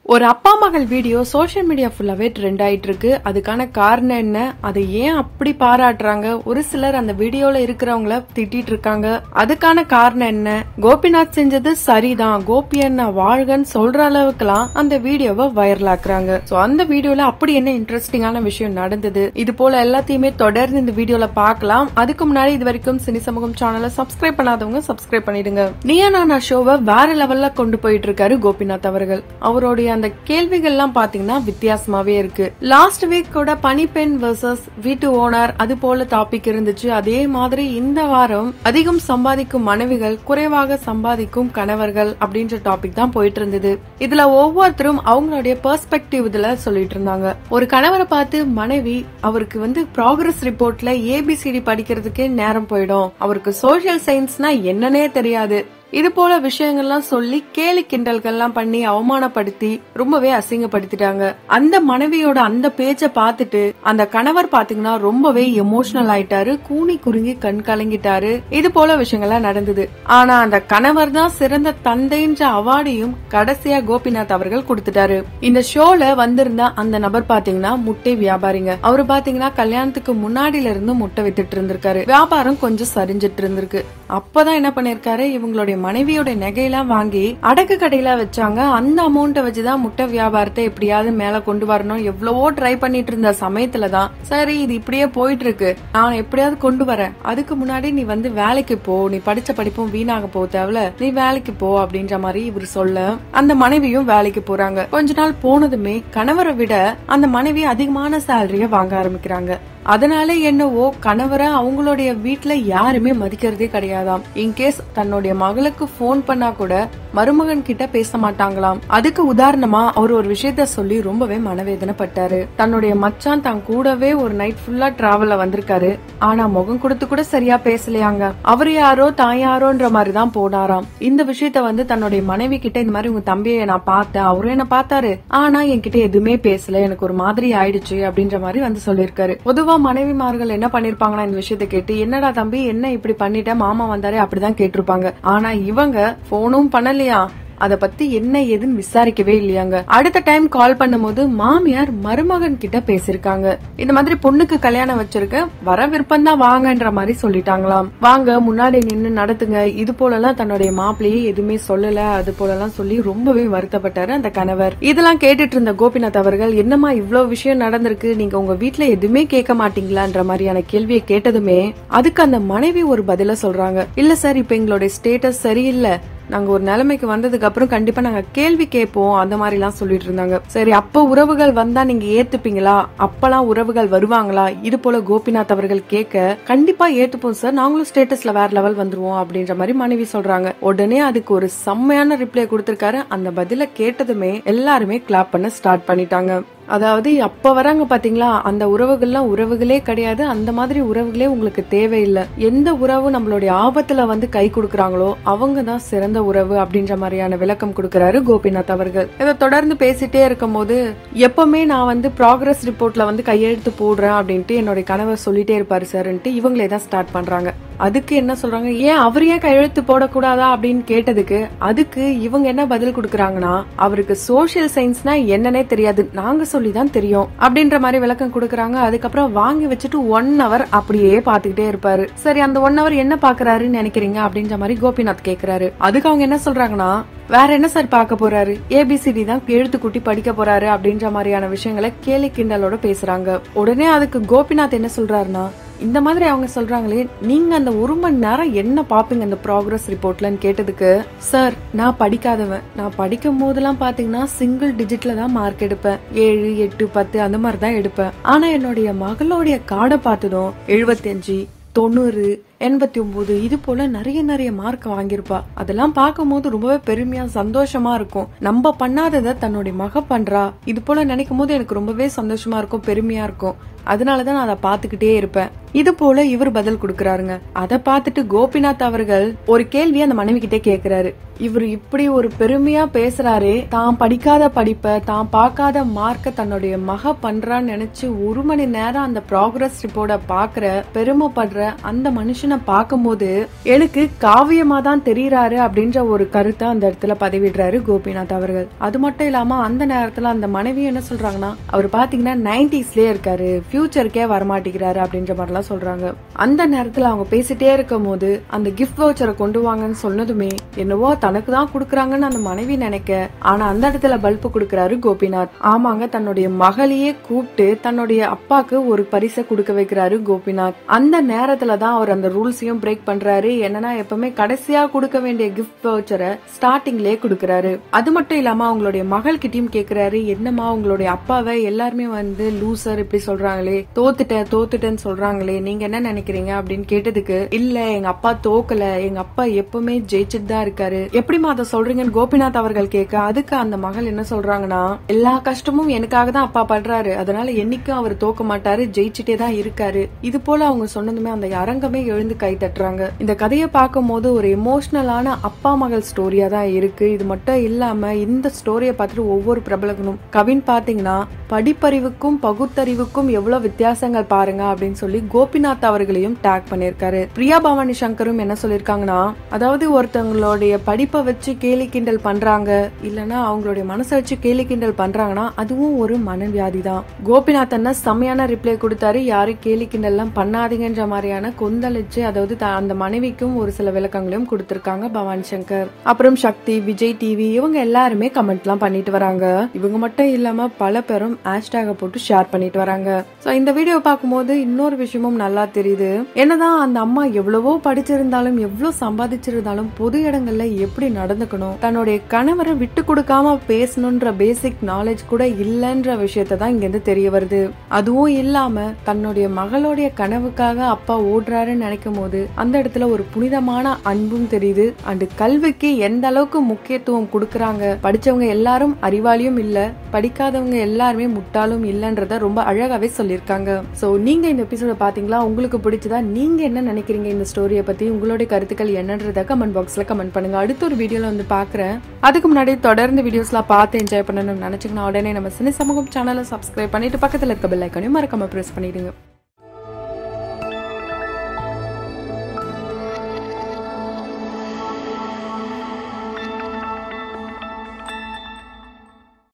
ஒரு அப்பா மகள் வீடியோ சோஷியல் மீடியா ஃபுல்லாவே ட்ரெண்ட் ஆயிட்டு இருக்கு அதுக்கான காரணம் என்ன அதை ஏன் அப்படி பாராட்டுறாங்க ஒரு சிலர் அந்த வீடியோல இருக்கிறவங்கள திட்டிட்டு இருக்காங்க அதுக்கான காரணம் என்ன கோபிநாத் செஞ்சது சரிதான் கோபி அண்ணா வாழ்கன்னு சொல்ற அளவுக்குலாம் அந்த வீடியோவை வைரல் ஆக்குறாங்க சோ அந்த வீடியோல அப்படி என்ன இன்ட்ரெஸ்டிங்கான விஷயம் நடந்தது இது போல எல்லாத்தையுமே தொடர்ந்து இந்த வீடியோல பார்க்கலாம் அதுக்கு முன்னாடி இது வரைக்கும் சினி சமூகம் சேனலை சப்ஸ்கிரைப் பண்ணாதவங்க சப்ஸ்கிரைப் பண்ணிடுங்க நீயா நானா ஷோவை வேற லெவல்ல கொண்டு போயிட்டு இருக்காரு கோபிநாத் அவர்கள் அவருடைய அந்த கேள்விகள்லாம் பாத்தீங்கன்னா வித்தியாசமாவே இருக்கு லாஸ்ட் வீக் கூட பனிப்பெண் வர்சஸ் வீட்டு ஓனர் அது போல டாபிக் இருந்துச்சு அதே மாதிரி இந்த வாரம் அதிகம் சம்பாதிக்கும் மனைவிகள் குறைவாக சம்பாதிக்கும் கணவர்கள் அப்படின்ற டாபிக் தான் போயிட்டு இருந்தது இதுல ஒவ்வொருத்தரும் அவங்களுடைய பெர்ஸ்பெக்டிவ் இதுல சொல்லிட்டு இருந்தாங்க ஒரு கணவரை பார்த்து மனைவி அவருக்கு வந்து ப்ராக்ரஸ் ரிப்போர்ட்ல ஏபிசிடி படிக்கிறதுக்கே நேரம் போயிடும் அவருக்கு சோசியல் சயின்ஸ்னா என்னன்னே தெரியாது இது போல விஷயங்கள்லாம் சொல்லி கேலி கிண்டல்கள்லாம் பண்ணி அவமானப்படுத்தி ரொம்பவே அசிங்கப்படுத்திட்டாங்க அந்த மனைவியோட அந்த பேச்ச பார்த்துட்டு அந்த கணவர் பாத்தீங்கன்னா ரொம்பவே எமோஷனல் ஆயிட்டாரு கூனி குறுங்கி கண் கலங்கிட்டாரு இது போல விஷயங்கள்லாம் நடந்தது ஆனா அந்த கணவர் தான் சிறந்த தந்தைன்ற அவார்டையும் கடைசியா கோபிநாத் அவர்கள் கொடுத்துட்டாரு இந்த ஷோல வந்திருந்த அந்த நபர் பாத்தீங்கன்னா முட்டை வியாபாரிங்க அவரு பாத்தீங்கன்னா கல்யாணத்துக்கு முன்னாடில இருந்து முட்டை வித்துட்டு இருந்திருக்காரு வியாபாரம் கொஞ்சம் சரிஞ்சிட்டு இருந்திருக்கு அப்பதான் என்ன பண்ணிருக்காரு இவங்களுடைய மனைவியோட நகையெல்லாம் வாங்கி அடக்கு கடையில வச்சாங்க அந்த அமௌண்ட்டை வச்சுதான் முட்டை வியாபாரத்தை எப்படியாவது மேல கொண்டு வரணும் எவ்வளவோ ட்ரை பண்ணிட்டு இருந்த சமயத்துல தான் சரி இது இப்படியே போயிட்டு இருக்கு நான் எப்படியாவது கொண்டு வரேன் அதுக்கு முன்னாடி நீ வந்து வேலைக்கு போ நீ படிச்ச படிப்பும் வீணாக போ தேவல நீ வேலைக்கு போ அப்படின்ற மாதிரி இவர் சொல்ல அந்த மனைவியும் வேலைக்கு போறாங்க கொஞ்ச நாள் போனதுமே கணவரை விட அந்த மனைவி அதிகமான சேலரிய வாங்க ஆரம்பிக்கிறாங்க அதனால என்னவோ கணவரை அவங்களுடைய வீட்டுல யாருமே மதிக்கிறதே கிடையாதாம் இன்கேஸ் தன்னுடைய மகளுக்கு போன் பண்ணா கூட மருமகன் கிட்ட பேச மாட்டாங்களாம் அதுக்கு உதாரணமா அவர் ஒரு விஷயத்த சொல்லி ரொம்பவே மனவேதனைப்பட்டாரு தன்னுடைய மச்சான் தான் கூடவே ஒரு நைட் ஃபுல்லா டிராவல்ல வந்திருக்காரு ஆனா முகம் கொடுத்து கூட சரியா பேசலையாங்க அவர் யாரோ தான் யாரோன்ற மாதிரி தான் போனாராம் இந்த விஷயத்த வந்து தன்னுடைய மனைவி கிட்ட இந்த மாதிரி உங்க தம்பியை நான் பார்த்தேன் அவரும் என்ன பார்த்தாரு ஆனா என்கிட்ட எதுவுமே பேசல எனக்கு ஒரு மாதிரி ஆயிடுச்சு அப்படின்ற மாதிரி வந்து சொல்லியிருக்காரு பொதுவா மனைவிமார்கள் என்ன பண்ணிருப்பாங்களா இந்த விஷயத்த கேட்டு என்னடா தம்பி என்ன இப்படி பண்ணிட்ட மாமா வந்தாரே அப்படிதான் கேட்டிருப்பாங்க ஆனா இவங்க போனும் பண்ணலையா அத பத்தி என்ன ஏதுன்னு விசாரிக்கவே இல்லையாங்க அடுத்த டைம் கால் பண்ணும்போது மாமியார் மருமகன் கிட்ட பேசிருக்காங்க இந்த மாதிரி பொண்ணுக்கு கல்யாணம் வச்சிருக்க வர விருப்பம் தான் வாங்கன்ற மாதிரி சொல்லிட்டாங்களாம் வாங்க முன்னாடி நின்னு நடத்துங்க இது போலலாம் தன்னுடைய மாப்பிள்ளையே எதுவுமே சொல்லல அது போலலாம் சொல்லி ரொம்பவே வருத்தப்பட்டாரு அந்த கணவர் இதெல்லாம் கேட்டுட்டு இருந்த கோபிநாத் அவர்கள் என்னமா இவ்வளவு விஷயம் நடந்திருக்கு நீங்க உங்க வீட்ல எதுவுமே கேட்க மாட்டீங்களான்ற மாதிரியான கேள்வியை கேட்டதுமே அதுக்கு அந்த மனைவி ஒரு பதில சொல்றாங்க இல்ல சார் இப்ப எங்களுடைய ஸ்டேட்டஸ் சரியில்லை நாங்க ஒரு நிலைமைக்கு வந்ததுக்கு அப்புறம் கண்டிப்பா நாங்க கேள்வி கேட்போம் அந்த மாதிரி எல்லாம் சொல்லிட்டு இருந்தாங்க சரி அப்ப உறவுகள் வந்தா நீங்க ஏத்துப்பீங்களா அப்பெல்லாம் உறவுகள் வருவாங்களா இது போல கோபிநாத் அவர்கள் கேட்க கண்டிப்பா ஏத்துப்போம் சார் நாங்களும் ஸ்டேட்டஸ்ல வேற லெவல் வந்துருவோம் அப்படின்ற மாதிரி மனைவி சொல்றாங்க உடனே அதுக்கு ஒரு செம்மையான ரிப்ளை கொடுத்திருக்காரு அந்த பதில கேட்டதுமே எல்லாருமே கிளாப் பண்ண ஸ்டார்ட் பண்ணிட்டாங்க அதாவது அப்ப வராங்க பாத்தீங்களா அந்த உறவுகள்லாம் உறவுகளே கிடையாது அந்த மாதிரி உறவுகளே உங்களுக்கு தேவையில்லை எந்த உறவு நம்மளுடைய ஆபத்துல வந்து கை கொடுக்கறாங்களோ அவங்க தான் சிறந்த உறவு அப்படின்ற மாதிரியான விளக்கம் கொடுக்கறாரு கோபிநாத் அவர்கள் இதை தொடர்ந்து பேசிட்டே இருக்கும் போது எப்பவுமே நான் வந்து ப்ராக்ரஸ் ரிப்போர்ட்ல வந்து கையெழுத்து போடுறேன் அப்படின்ட்டு என்னுடைய கணவர் சொல்லிட்டே இருப்பாரு சார்ன்ட்டு இவங்களே தான் ஸ்டார்ட் பண்றாங்க அதுக்கு என்ன சொல்றாங்க ஏன் அவர் ஏன் கையெழுத்து போடக்கூடாதா அப்படின்னு கேட்டதுக்கு அதுக்கு இவங்க என்ன பதில் கொடுக்கறாங்கன்னா அவருக்கு சோசியல் சயின்ஸ்னா என்னன்னே தெரியாது நாங்க சொல்லி தான் தெரியும் அப்படின்ற மாதிரி விளக்கம் கொடுக்கறாங்க அதுக்கப்புறம் வாங்கி வச்சுட்டு ஒன் ஹவர் அப்படியே பாத்துக்கிட்டே இருப்பாரு சரி அந்த ஒன் ஹவர் என்ன பாக்குறாருன்னு நினைக்கிறீங்க அப்படின்ற மாதிரி கோபிநாத் கேக்குறாரு அதுக்கு அவங்க என்ன சொல்றாங்கன்னா வேற என்ன சார் பார்க்க போறாரு ஏபிசிடி தான் எழுத்து கூட்டி படிக்க போறாரு அப்படின்ற மாதிரியான விஷயங்களை கேலி கிண்டலோட பேசுறாங்க உடனே அதுக்கு கோபிநாத் என்ன சொல்றாருன்னா இந்த மாதிரி அவங்க சொல்றாங்களே நீங்க அந்த ஒரு மணி நேரம் என்ன பாப்பீங்க அந்த ப்ராக்ரஸ் ரிப்போர்ட்லன்னு கேட்டதுக்கு சார் நான் படிக்காதவன் நான் படிக்கும் போதெல்லாம் பாத்தீங்கன்னா சிங்கிள் டிஜிட்ல தான் மார்க் எடுப்பேன் ஏழு எட்டு பத்து அந்த மாதிரி தான் எடுப்பேன் ஆனா என்னுடைய மகளோடைய கார்டை பார்த்ததும் எழுபத்தஞ்சு தொண்ணூறு எண்பத்தி ஒன்பது இது போல நிறைய நிறைய மார்க் வாங்கியிருப்பா அதெல்லாம் பார்க்கும்போது ரொம்பவே பெருமையா சந்தோஷமா இருக்கும் நம்ம பண்ணாததை தன்னுடைய மக பண்றா இது போல நினைக்கும் போது எனக்கு ரொம்பவே சந்தோஷமா இருக்கும் பெருமையா இருக்கும் அதனாலதான் நான் அதை பாத்துக்கிட்டே இருப்பேன் இது போல இவர் பதில் கொடுக்கறாருங்க அதை பார்த்துட்டு கோபிநாத் அவர்கள் ஒரு கேள்வி அந்த மனைவி கிட்டே கேக்குறாரு இவர் இப்படி ஒரு பெருமையா பேசுறாரே தான் படிக்காத படிப்ப தான் பார்க்காத மார்க்க தன்னுடைய மக பண்றான்னு நினைச்சு ஒரு மணி நேரம் அந்த ப்ராக்ரஸ் ரிப்போர்ட்ட பாக்குற பெருமைப்படுற அந்த மனுஷன் சுச்சுவேஷனை பார்க்கும்போது எனக்கு காவியமா தான் தெரியறாரு அப்படின்ற ஒரு கருத்தை அந்த இடத்துல பதிவிடுறாரு கோபிநாத் அவர்கள் அது மட்டும் இல்லாம அந்த நேரத்துல அந்த மனைவி என்ன சொல்றாங்கன்னா அவர் பாத்தீங்கன்னா நைன்டிஸ்லயே இருக்காரு ஃபியூச்சருக்கே வரமாட்டேங்கிறாரு அப்படின்ற மாதிரிலாம் சொல்றாங்க அந்த நேரத்துல அவங்க பேசிட்டே இருக்கும் போது அந்த கிஃப்ட் வவுச்சரை கொண்டு வாங்கன்னு சொன்னதுமே என்னவோ தனக்கு தான் குடுக்கறாங்கன்னு அந்த மனைவி நினைக்க ஆனா அந்த இடத்துல பல்பு கொடுக்கறாரு கோபிநாத் ஆமாங்க தன்னுடைய மகளையே கூப்பிட்டு தன்னுடைய அப்பாக்கு ஒரு பரிசை கொடுக்க வைக்கிறாரு கோபிநாத் அந்த நேரத்துல தான் அவர் அந்த ரூல்ஸையும் பிரேக் பண்றாரு என்னன்னா எப்பவுமே கடைசியா கொடுக்க வேண்டிய கிஃப்ட் வவுச்சரை ஸ்டார்டிங்லயே கொடுக்கறாரு அது மட்டும் இல்லாம அவங்களுடைய மகள் கிட்டயும் கேக்குறாரு என்னமா உங்களுடைய அப்பாவை எல்லாருமே வந்து லூசர் இப்படி சொல்றாங்களே தோத்துட்டேன் தோத்துட்டேன்னு சொல்றாங்களே நீங்க என்ன நினைக்கிறீங்க அப்படின்னு கேட்டதுக்கு இல்ல எங்க அப்பா தோக்கல எங்க அப்பா எப்பவுமே ஜெயிச்சுட்டு தான் இருக்காரு எப்படிமா அதை சொல்றீங்கன்னு கோபிநாத் அவர்கள் கேட்க அதுக்கு அந்த மகள் என்ன சொல்றாங்கன்னா எல்லா கஷ்டமும் எனக்காக தான் அப்பா படுறாரு அதனால என்னைக்கும் அவர் தோக்க மாட்டாரு ஜெயிச்சுட்டே தான் இருக்காரு இது போல அவங்க சொன்னதுமே அந்த அரங்கமே எழுந்து கை தட்டுறாங்க இந்த கதையை பார்க்கும் போது ஒரு எமோஷனலான அப்பா மகள் ஸ்டோரியா தான் இருக்கு இது மட்டும் இல்லாம இந்த ஸ்டோரியை பார்த்துட்டு ஒவ்வொரு பிரபலங்களும் கவின் பாத்தீங்கன்னா படிப்பறிவுக்கும் பகுத்தறிவுக்கும் எவ்வளவு வித்தியாசங்கள் பாருங்க அப்படின்னு சொல்லி கோபிநாத் அவர்களையும் டேக் பண்ணிருக்காரு பிரியா பவானி சங்கரும் என்ன சொல்லிருக்காங்கன்னா அதாவது ஒருத்தவங்களுடைய படிப்பை வச்சு கேலி கிண்டல் பண்றாங்க இல்லனா அவங்களுடைய மனசை வச்சு கேலி கிண்டல் பண்றாங்கன்னா அதுவும் ஒரு மனவியாதி தான் கோபிநாத் அண்ணா செம்மையான ரிப்ளை கொடுத்தாரு யாரும் கேலி கிண்டல் எல்லாம் பண்ணாதீங்கன்ற மாதிரியான கொந்தளிச்சு அதாவது த- அந்த மனைவிக்கும் ஒரு சில விளக்கங்களையும் கொடுத்திருக்காங்க பவானி சங்கர் அப்புறம் சக்தி விஜய் டிவி இவங்க எல்லாருமே கமெண்ட் எல்லாம் பண்ணிட்டு வராங்க இவங்க மட்டும் இல்லாம பல பேரும் ஹேஷ்டேக போட்டு ஷேர் பண்ணிட்டு வராங்க சோ இந்த வீடியோ பார்க்கும்போது இன்னொரு விஷயமும் நல்லா தெரியுது என்னதான் அந்த அம்மா எவ்வளவோ படிச்சிருந்தாலும் எவ்வளவு சம்பாதிச்சிருந்தாலும் பொது இடங்கள்ல எப்படி நடந்துக்கணும் தன்னுடைய கணவரை விட்டு கொடுக்காம பேசணும்ன்ற பேசிக் நாலேஜ் கூட இல்லைன்ற விஷயத்தை தான் இங்க இருந்து தெரிய வருது அதுவும் இல்லாம தன்னுடைய மகளுடைய கனவுக்காக அப்பா ஓடுறாருன்னு நினைக்கும் போது அந்த இடத்துல ஒரு புனிதமான அன்பும் தெரியுது அண்ட் கல்விக்கு எந்த அளவுக்கு முக்கியத்துவம் கொடுக்கறாங்க படிச்சவங்க எல்லாரும் அறிவாளியும் இல்ல படிக்காதவங்க எல்லாருமே முட்டாளும் இல்லன்றத ரொம்ப அழகாவே சொல்லியிருக்காங்க சோ நீங்க இந்த எபிசோட பாத்தீங்களா உங்களுக்கு பிடிச்சதா நீங்க என்ன நினைக்கிறீங்க இந்த ஸ்டோரியை பத்தி உங்களுடைய கருத்துக்கள் என்னன்றத கமெண்ட் பாக்ஸ்ல கமெண்ட் பண்ணுங்க அடுத்த ஒரு வீடியோல வந்து பாக்குறேன் அதுக்கு முன்னாடி தொடர்ந்து வீடியோஸ்லாம் பார்த்து என்ஜாய் பண்ணணும்னு நினைச்சீங்கன்னா உடனே நம்ம சினி சமூகம் சேனலை சப்ஸ்கிரைப் பண்ணிட்டு பக்கத்துல இருக்க பெல் ஐக்கனையும் மறக்காம பிரஸ் பண்ணிடுங்க